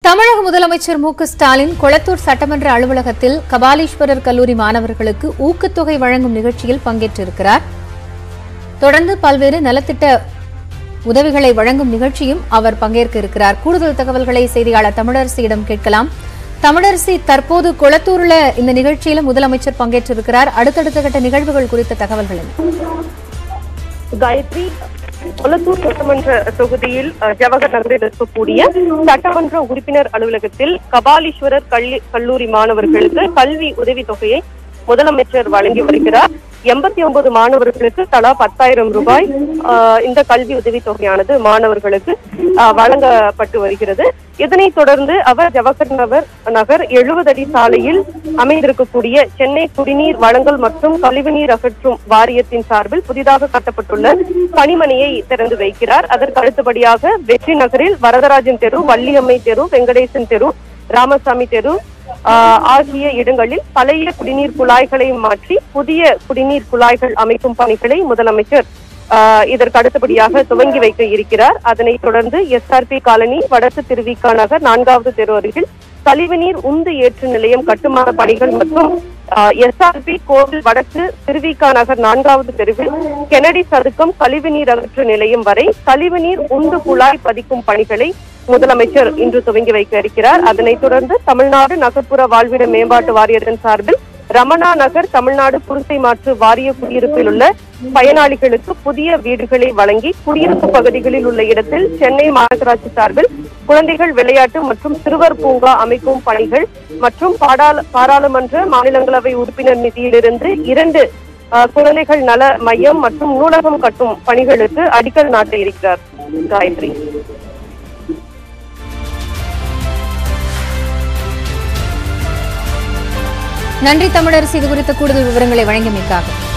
தமிழக முதலமைச்சர் மு க ஸ்டாலின் கொளத்தூர் சட்டமன்ற அலுவலகத்தில் கபாலீஸ்வரர் கல்லூரி மாணவர்களுக்கு ஊக்கத்தொகை வழங்கும் நிகழ்ச்சியில் பங்கேற்றிருக்கிறார் தொடர்ந்து பல்வேறு நலத்திட்ட உதவிகளை வழங்கும் நிகழ்ச்சியும் அவர் பங்கேற்க இருக்கிறார் கூடுதல் தகவல்களை செய்தியாளர் தமிழரசியிடம் கேட்கலாம் தமிழரசி தற்போது கொளத்தூர்ல இந்த நிகழ்ச்சியில முதலமைச்சர் பங்கேற்றிருக்கிறார் அடுத்தடுத்த கட்ட நிகழ்வுகள் குறித்த தகவல்கள் என்ன காயத்ரி கொளத்தூர் சட்டமன்ற தொகுதியில் அஹ், ஜவஹர் நகரில் இருக்கக்கூடிய சட்டமன்ற உறுப்பினர் அலுவலகத்தில் கபாலீஸ்வரர் கல்வி கல்லூரி மாணவர்களுக்கு கல்வி உதவித் தொகையை முதலமைச்சர் வழங்கி வருகிறார் எண்பத்தி ஒன்பது மாணவர்களுக்கு தலா பத்தாயிரம் ரூபாய் அஹ், இந்த கல்வி உதவித் தொகையானது மாணவர்களுக்கு அஹ், வழங்கப்பட்டு வருகிறது இதனைத் தொடர்ந்து அவர் ஜவஹர் நகர் நகர் எழுபது அடி சாலையில் அமைந்திருக்கக்கூடிய சென்னை குடிநீர் வழங்கல் மற்றும் கழிவுநீர் அகற்றும் வாரியத்தின் சார்பில் புதிதாக கட்டப்பட்டுள்ள பணிமனையை திறந்து வைக்கிறார் அதற்கு அடுத்தபடியாக வெற்றி நகரில் வரதராஜன் தெரு வள்ளியம்மை தெரு வெங்கடேசன் தெரு ராமசாமி தெரு ஆஹ், ஆகிய இடங்களில் பழைய குடிநீர் குழாய்களை மாற்றி புதிய குடிநீர் குழாய்கள் அமைக்கும் பணிகளை முதலமைச்சர் ஆஹ், இதற்கு அடுத்தபடியாக துவங்கி வைக்க இருக்கிறார் அதனைத் தொடர்ந்து எஸ்ஆர்பி காலனி வடக்கு திருவிக்கா நகர் நான்காவது தெரு அருகில் கழிவுநீர் உந்து ஏற்று நிலையம் கட்டுமான பணிகள் மற்றும் எஸ்ஆர்பி கோவில் வடக்கு திருவிக்கா நகர் நான்காவது தெருவில் கெனடி சதுக்கம் கழிவுநீர் அகற்று நிலையம் வரை கழிவுநீர் உந்து குழாய் பதிக்கும் பணிகளை முதலமைச்சர் இன்று துவங்கி வைக்க இருக்கிறார் அதனைத் தொடர்ந்து தமிழ்நாடு நகர்ப்புற வாழ்விட மேம்பாட்டு வாரியத்தின் சார்பில் ரமணா நகர் தமிழ்நாடு குடிசை மாற்று வாரிய குடியிருப்பில் உள்ள பயனாளிகளுக்கு புதிய வீடுகளை வழங்கி குடியிருப்பு பகுதிகளில் உள்ள இடத்தில் சென்னை மாநகராட்சி சார்பில் குழந்தைகள் விளையாட்டு மற்றும் சிறுவர் பூங்கா அமைக்கும் பணிகள் மற்றும் பாடாள பாராளுமன்ற மாநிலங்களவை உறுப்பினர் நிதியிலிருந்து இரண்டு அஹ், குழந்தைகள் நல மையம் மற்றும் நூலகம் கட்டும் பணிகளுக்கு அடிக்கல் நாட்ட இருக்கிறார் காயத்ரி நன்றி தமிழரசி இது குறித்த கூடுதல் விவரங்களை வழங்கியமைக்காக